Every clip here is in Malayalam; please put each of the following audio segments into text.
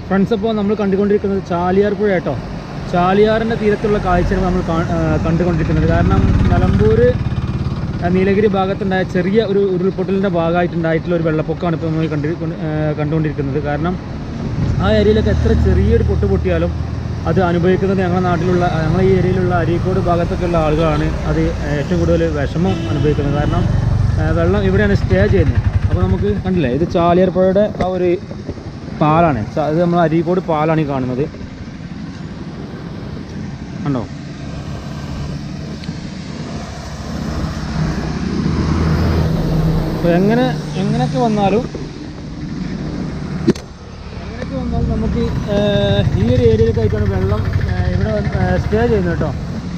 ഫ്രണ്ട്സ് അപ്പോൾ നമ്മൾ കണ്ടുകൊണ്ടിരിക്കുന്നത് ചാലിയാർ പുഴ കേട്ടോ ചാലിയാറിൻ്റെ തീരത്തുള്ള കാഴ്ചയാണ് നമ്മൾ കാ- ആ, കണ്ടുകൊണ്ടിരിക്കുന്നത് കാരണം നിലമ്പൂർ ആ, നീലഗിരി ഭാഗത്തുണ്ടായ ചെറിയ ഒരു ഉരുൾപൊട്ടലിൻ്റെ ഭാഗമായിട്ടുണ്ടായിട്ടുള്ള ഒരു വെള്ളപ്പൊക്കമാണ് ഇപ്പോൾ നമ്മൾ കണ്ടു കൊണ്ട്- ആ, കണ്ടുകൊണ്ടിരിക്കുന്നത് കാരണം ആ ഏരിയയിലൊക്കെ എത്ര ചെറിയൊരു പൊട്ട് പൊട്ടിയാലും അത് അനുഭവിക്കുന്നത് ഞങ്ങളുടെ നാട്ടിലുള്ള ഞങ്ങളുടെ ഈ ഏരിയയിലുള്ള അരീക്കോട് ഭാഗത്തൊക്കെ ഉള്ള ആളുകളാണ് അത് ഏറ്റവും കൂടുതൽ വിഷമം അനുഭവിക്കുന്നത് കാരണം ആ, വെള്ളം ഇവിടെയാണ് സ്റ്റേ ചെയ്യുന്നത് അപ്പോൾ നമുക്ക് കണ്ടില്ലേ ഇത് ചാലിയാർ പുഴയുടെ ആ ഒരു പാലാണ് ച- ഇത് നമ്മൾ അരീക്കോട് പാലാണ് ഈ കാണുന്നത് കണ്ടോ അപ്പോൾ എങ്ങനെ എങ്ങനെയൊക്കെ വന്നാലും എങ്ങനെയൊക്കെ വന്നാലും നമുക്ക് ഏർ, ഈ ഒരു ഏരിയയിലൊക്കെ ആയിട്ടാണ് വെള്ളം ഏർ, ഇവിടെ സ്റ്റേ ചെയ്യുന്നത് കേട്ടോ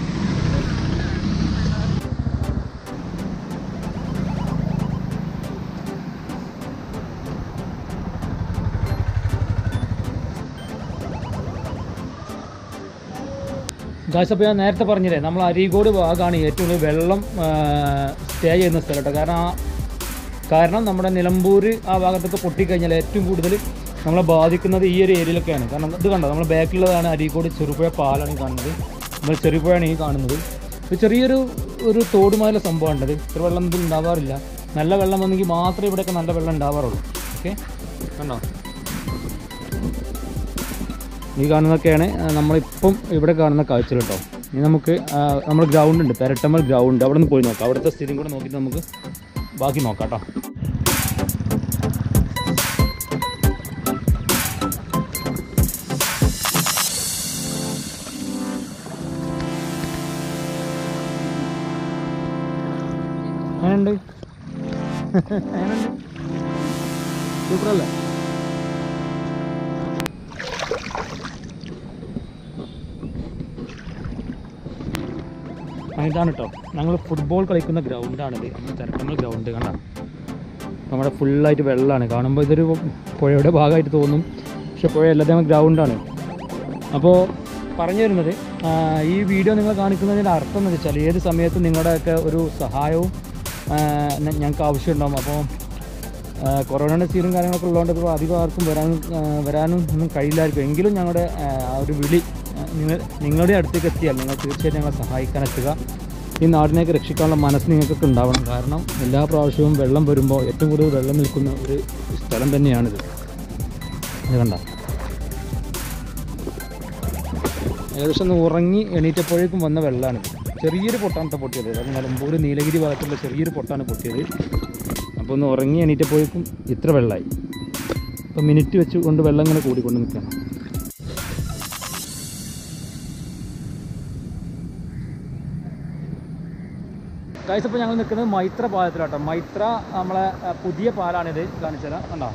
ഗായ്സ് അപ്പോൾ ഞാൻ നേരത്തെ പറഞ്ഞില്ലേ നമ്മൾ അരീക്കോട് ഭാഗമാണ് ഏറ്റവും കൂടുതൽ വെള്ളം സ്റ്റേ ചെയ്യുന്ന സ്ഥലം കേട്ടോ കാരണം ആ കാരണം നമ്മുടെ നിലമ്പൂർ ആ ഭാഗത്തൊക്കെ പൊട്ടിക്കഴിഞ്ഞാൽ ഏറ്റവും കൂടുതൽ നമ്മളെ ബാധിക്കുന്നത് ഈ ഒരു ഏരിയയിലൊക്കെയാണ് കാരണം ഇത് കണ്ടോ നമ്മുടെ ബാക്കിലുള്ളതാണ് അരീക്കോട് ചെറുപുഴ പാലാണ് ഈ കാണുന്നത് നമ്മൾ ചെറുപുഴയാണ് ഈ കാണുന്നത് ഇത് ചെറിയൊരു ഒരു തോടുമായുള്ള സംഭവമാണ് ഇത് ഇത്ര വെള്ളം ഇതിൽ ഉണ്ടാവാറില്ല നല്ല വെള്ളം വന്നെങ്കിൽ മാത്രമേ ഇവിടെയൊക്കെ നല്ല വെള്ളം ഉണ്ടാവാറുള്ളൂ ഓക്കെ കണ്ടോ ഈ കാണുന്നതൊക്കെയാണ് ആ, നമ്മളിപ്പം ഇവിടെ കാണുന്ന കാഴ്ചകൾ കേട്ടോ ഇനി നമുക്ക് ആ, നമ്മുടെ ഗ്രൗണ്ട് ഉണ്ട് പെരട്ടമ്മൽ ഗ്രൗണ്ട് അവിടെ നിന്ന് പോയി നോക്കാം അവിടുത്തെ സ്ഥിതി കൂടെ നോക്കിയിട്ട് നമുക്ക് ബാക്കി നോക്കാം കേട്ടോ എങ്ങനെയുണ്ട് എങ്ങനെയുണ്ട് സൂപ്പറല്ലേ ഇതാണ് കേട്ടോ ഞങ്ങൾ ഫുട്ബോൾ കളിക്കുന്ന ഗ്രൗണ്ടാണിത് നമ്മൾ തിരക്കമ്മൽ ഗ്രൗണ്ട് കണ്ട നമ്മുടെ ഫുള്ളായിട്ട് വെള്ളമാണ് കാണുമ്പോൾ ഇതൊരു പുഴയുടെ ഭാഗമായിട്ട് തോന്നും പക്ഷെ പുഴയല്ല ഇത് ഗ്രൗണ്ടാണ് അപ്പോൾ പറഞ്ഞു വരുന്നത് ആ, ഈ വീഡിയോ നിങ്ങൾ കാണിക്കുന്നതിൻ്റെ അർത്ഥം എന്ന് വെച്ചാൽ ഏത് സമയത്തും നിങ്ങളുടെയൊക്കെ ഒരു സഹായവും ആ, ഞ- ഞങ്ങൾക്ക് ആവശ്യമുണ്ടാകും അപ്പോൾ കൊറോണയുടെ സീനും കാര്യങ്ങളൊക്കെ ഉള്ളതുകൊണ്ട് ഇപ്പോൾ അധികം ആർക്കും വരാനും ആ, വരാനും ഒന്നും കഴിയില്ലായിരിക്കും എങ്കിലും ഞങ്ങളുടെ ആ, ആ ഒരു വിളി ആ, നിങ്ങൾ നിങ്ങളുടെ അടുത്തേക്ക് എത്തിയാൽ നിങ്ങൾ തീർച്ചയായിട്ടും ഞങ്ങളെ സഹായിക്കാൻ എത്തുക ഈ നാടിനെയൊക്കെ രക്ഷിക്കാനുള്ള മനസ്സ് നിങ്ങൾക്കൊക്കെ ഉണ്ടാവണം കാരണം എല്ലാ പ്രാവശ്യവും വെള്ളം വരുമ്പോൾ ഏറ്റവും കൂടുതൽ വെള്ളം നിൽക്കുന്ന ഒരു സ്ഥലം തന്നെയാണിത് ഇത് കണ്ട ഏകദേശം ഒന്ന് ഉറങ്ങി എണീറ്റപ്പോഴേക്കും വന്ന വെള്ളമാണ് ചെറിയൊരു പൊട്ടാണ് കേട്ടോ പൊട്ടിയത് അതായത് നിലമ്പൂർ നീലഗിരി ഭാഗത്തുള്ള ചെറിയൊരു പൊട്ടാണ് പൊട്ടിയത് അപ്പോൾ ഒന്ന് ഉറങ്ങി എണീറ്റപ്പോഴേക്കും ഇത്ര വെള്ളമായി അപ്പോൾ മിനിറ്റ് വെച്ച് കൊണ്ട് വെള്ളം ഇങ്ങനെ കൂടിക്കൊണ്ട് നിൽക്കണം ഗൈസ് അപ്പോൾ ഞങ്ങൾ നിൽക്കുന്നത് മൈത്ര പാലത്തിലാട്ടോ മൈത്ര നമ്മളെ ആ, പുതിയ പാലാണിത് കാണിച്ചത് കണ്ടോ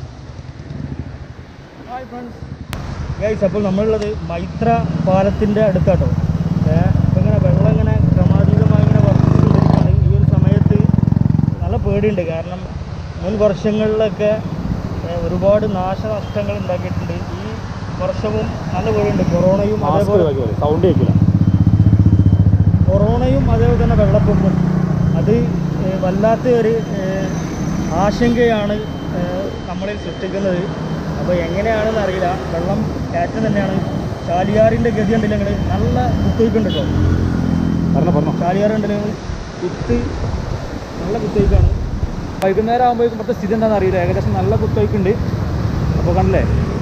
ഹായ് ഫ്രണ്ട്സ് ഗൈസ് അപ്പോൾ നമ്മളുള്ളത് മൈത്ര പാലത്തിൻ്റെ അടുത്താട്ടോ അപ്പോൾ ഇങ്ങനെ വെള്ളം ഇങ്ങനെ ക്രമാതീതമായി ഇങ്ങനെ വർദ്ധിച്ചുകൊണ്ടിരിക്കുകയാണ് ഈ ഒരു സമയത്ത് നല്ല പേടിയുണ്ട് കാരണം മുൻ വർഷങ്ങളിലൊക്കെ ഏ, ഒരുപാട് നാശനഷ്ടങ്ങൾ ഉണ്ടാക്കിയിട്ടുണ്ട് ഈ വർഷവും നല്ല പേടിയുണ്ട് കൊറോണയും അതേപോലെ സൗണ്ട് കേൾക്കില്ല കൊറോണയും അതേപോലെ തന്നെ വെള്ളപ്പൊക്കവും അത് ഏ, വല്ലാത്ത ഒരു ഏ, ആശങ്കയാണ് ഏ, നമ്മളിൽ സൃഷ്ടിക്കുന്നത് അപ്പോൾ എങ്ങനെയാണെന്ന് അറിയില്ല വെള്ളം കയറ്റം തന്നെയാണ് ചാലിയാറിൻ്റെ ഗതി ഉണ്ടല്ലെങ്കിൽ നല്ല കുത്തൊഴുക്കുണ്ട് കേട്ടോ പറഞ്ഞോ പറഞ്ഞോ ചാലിയാറുണ്ടല്ലെങ്കിൽ കുത്ത് നല്ല കുത്തൊഴുക്കാണ് വൈകുന്നേരം ആകുമ്പോഴേക്കും ഇപ്പോഴത്തെ സ്ഥിതി എന്താണെന്ന് അറിയില്ല ഏകദേശം നല്ല കുത്തൊഴുക്കുണ്ട് അപ്പോൾ കണ്ടില്ലേ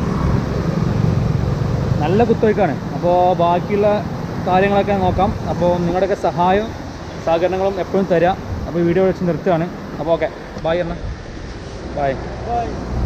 നല്ല കുത്തൊഴുക്കാണ് അപ്പോൾ ബാക്കിയുള്ള കാര്യങ്ങളൊക്കെ നോക്കാം അപ്പോൾ നിങ്ങളുടെയൊക്കെ സഹായവും സഹകരണങ്ങളും എപ്പോഴും തരാം അപ്പോൾ വീഡിയോ വെച്ച് നിർത്തുകയാണ് അപ്പോൾ ഓക്കെ ബായ് എന്ന ബായ്